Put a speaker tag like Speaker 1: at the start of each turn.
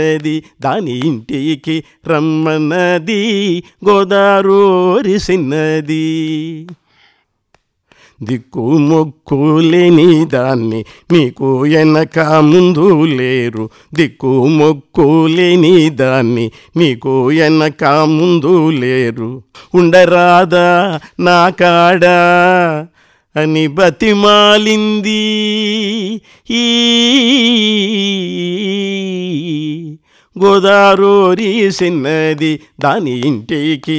Speaker 1: అది దాని ఇంటికి రమ్మన్నది గోదారోరి సిన్నది దిక్కు మొక్కు లేని దాన్ని నీకు వెనక ముందు లేరు దిక్కు మొక్కు లేని దాన్ని నీకు వెనక ముందు లేరు ఉండరాదా నా కాడా అని బతిమాలింది ఈ గోదారోరి సిన్నది దాని ఇంటికి